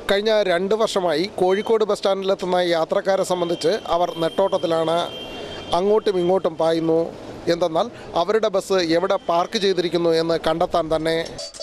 കഴിഞ്ഞ രണ്ട് വർഷമായി കോഴിക്കോട് ബസ് സ്റ്റാൻഡിലെത്തുന്ന യാത്രക്കാരെ സംബന്ധിച്ച് അവർ നെട്ടോട്ടത്തിലാണ് അങ്ങോട്ടും ഇങ്ങോട്ടും പായുന്നു എന്തെന്നാൽ അവരുടെ ബസ് എവിടെ പാർക്ക് ചെയ്തിരിക്കുന്നു എന്ന് കണ്ടെത്താൻ തന്നെ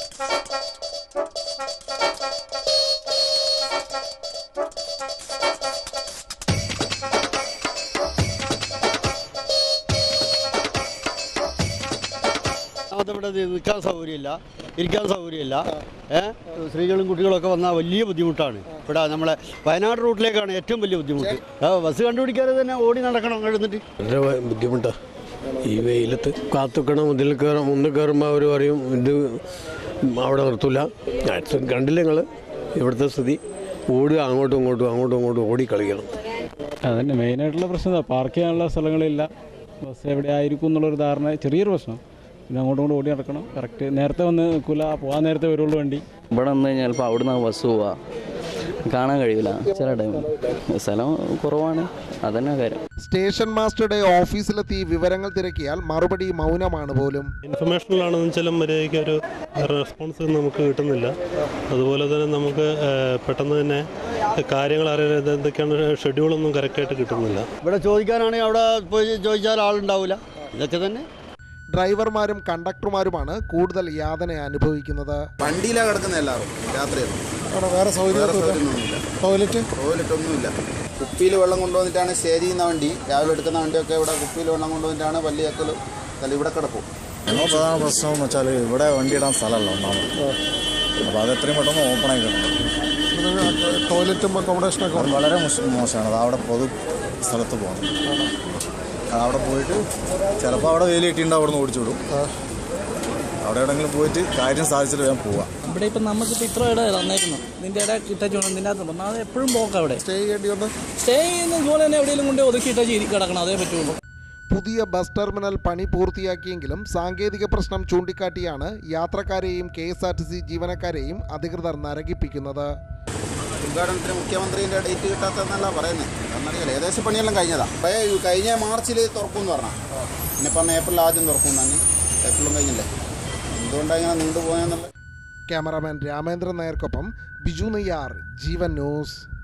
അതിവിടെ നിൽക്കാൻ സൗകര്യമില്ല ഇരിക്കാൻ സൗകര്യമില്ല ഏഹ് സ്ത്രീകളും കുട്ടികളൊക്കെ വന്നാൽ വലിയ ബുദ്ധിമുട്ടാണ് ഇവിടെ നമ്മളെ വയനാട് റൂട്ടിലേക്കാണ് ഏറ്റവും വലിയ ബുദ്ധിമുട്ട് ആ, ബസ് കണ്ടുപിടിക്കാതെ തന്നെ ഓടി നടക്കണം അങ്ങ് എഴുന്നിട്ട് വളരെ ബുദ്ധിമുട്ടാണ് ഈ വെയിലത്ത് കാത്തുക്കണം മുന്നിൽ കയറാം മുന്നിൽ കയറുമ്പോൾ അവർ പറയും ഇത് അവിടെ നിർത്തൂല അടുത്ത് കണ്ടില്ല നിങ്ങൾ ഇവിടുത്തെ സ്ഥിതി ഓടുക അങ്ങോട്ടും ഇങ്ങോട്ടും അങ്ങോട്ടും ഇങ്ങോട്ടും ഓടി കളിക്കണം അതന്നെ മെയിനായിട്ടുള്ള പ്രശ്നം ഇതാ പാർക്ക് ചെയ്യാനുള്ള സ്ഥലങ്ങളില്ല ബസ് എവിടെ ആയിരിക്കും എന്നുള്ളൊരു ധാരണ ചെറിയൊരു പ്രശ്നം പിന്നെ അങ്ങോട്ടും ഇങ്ങോട്ടും ഓടി നടക്കണം കറക്റ്റ് നേരത്തെ വന്ന് നിൽക്കില്ല പോകാൻ നേരത്തെ വരുള്ളൂ വണ്ടി ഇവിടെ വന്നു കഴിഞ്ഞാൽ ചിലപ്പോൾ അവിടുന്ന് ബസ് പോവാ കാണാൻ കഴിയില്ല ചില ടൈം സ്ഥലം കുറവാണ് അതന്നെ കാര്യം സ്റ്റേഷൻ മാസ്റ്ററുടെ ഓഫീസിലെത്തി വിവരങ്ങൾ തിരക്കിയാൽ മറുപടി മൗനമാണ് പോലും ഇൻഫർമേഷനിലാണെന്ന് വെച്ചാൽ മര്യാദയ്ക്ക് ഒരു റെസ്പോൺസ് നമുക്ക് കിട്ടുന്നില്ല അതുപോലെ തന്നെ നമുക്ക് ഏഹ്, പെട്ടെന്ന് തന്നെ കാര്യങ്ങൾ അറിയാൻ ഇത് എന്തൊക്കെയാണ് ഷെഡ്യൂളൊന്നും കറക്റ്റായിട്ട് കിട്ടുന്നില്ല ഇവിടെ ചോദിക്കാനാണെങ്കിൽ അവിടെ പോയി ചോദിച്ചാൽ ആളുണ്ടാവില്ല ഇതൊക്കെ തന്നെ ഡ്രൈവർമാരും കണ്ടക്ടർമാരുമാണ് കൂടുതൽ യാതന അനുഭവിക്കുന്നത് വണ്ടിയിലാണ് കിടക്കുന്നത് എല്ലാവരും രാത്രിയിൽ വേറെ സൗകര്യമൊന്നുമില്ല ടോയ്ലറ്റ് ടോയ്ലറ്റ് ഒന്നുമില്ല കുപ്പിയിൽ വെള്ളം കൊണ്ടുവന്നിട്ടാണ് സ്റ്റേ ചെയ്യുന്ന വണ്ടി രാവിലെ എടുക്കുന്ന വണ്ടിയൊക്കെ ഇവിടെ കുപ്പിയിൽ വെള്ളം കൊണ്ടുവന്നിട്ടാണ് പള്ളിയേക്കലും അല്ല ഇവിടെ കിടക്കും ഞങ്ങൾ പ്രധാന പ്രശ്നം എന്ന് വെച്ചാൽ ഇവിടെ വണ്ടി ഇടാൻ സ്ഥലമല്ല ഒന്നാമത് അപ്പോൾ അത് എത്രയും പെട്ടെന്ന് ഓപ്പൺ ആയി കിടക്കണം ടോയ്ലറ്റും അക്കോമഡേഷനൊക്കെ അത് വളരെ മോശ- മോശമാണ് അത് അവിടെ പൊതു സ്ഥലത്ത് പോകണം അത് അവിടെ പോയിട്ട് ചിലപ്പോൾ അവിടെ വെയിൽ കിട്ടിയിട്ടുണ്ടാവും അവിടെ നിന്ന് ഓടിച്ചു വിടും അവിടെ എവിടെയെങ്കിലും പോയിട്ട് കാര്യം സാധിച്ചിട്ട് വേഗം പോവാം ഇവിടെ ഇപ്പം നമുക്കിപ്പോൾ ഇത്ര ഇട തന്നേക്കുന്നു നിന്റെ ഇട ഇട്ടച്ച് വേണം നിന്റെ അകത്ത് ഒന്നാമത് എപ്പോഴും പോക്കാം അവിടെ സ്റ്റേ ചെയ്യേണ്ടി വന്ന് സ്റ്റേ ചെയ്യുന്ന ഇതുപോലെ തന്നെ എവിടെയെങ്കിലും കൊണ്ട് ഒതുക്കി ഇട്ടച്ച് ഇരി കിടക്കണം അതേ പറ്റുള്ളൂ പുതിയ ബസ് ടെർമിനൽ പണി പൂർത്തിയാക്കിയെങ്കിലും സാങ്കേതിക പ്രശ്നം ചൂണ്ടിക്കാട്ടിയാണ് യാത്രക്കാരെയും K S R T C ജീവനക്കാരെയും അധികൃതർ നരകിപ്പിക്കുന്നത് ഉദ്ഘാടനത്തിന് മുഖ്യമന്ത്രിൻ്റെ ഡേറ്റ് കിട്ടാത്തതെന്നല്ല പറയുന്നത് എന്നറിയില്ല ഏകദേശം പണിയെല്ലാം കഴിഞ്ഞതാ അപ്പോൾ കഴിഞ്ഞ മാർച്ചിൽ തുറക്കുമെന്ന് പറഞ്ഞാൽ പിന്നെ പറഞ്ഞ ഏപ്രിൽ ആദ്യം തുറക്കും തന്നെ ഏപ്രിലും കഴിഞ്ഞില്ലേ എന്തുകൊണ്ടാണ് ഇങ്ങനെ നീണ്ടുപോയെന്നുള്ള ക്യാമറാമാൻ രാമേന്ദ്രൻ നായർക്കൊപ്പം ബിജു നെയ്യാർ ജീവൻ ന്യൂസ്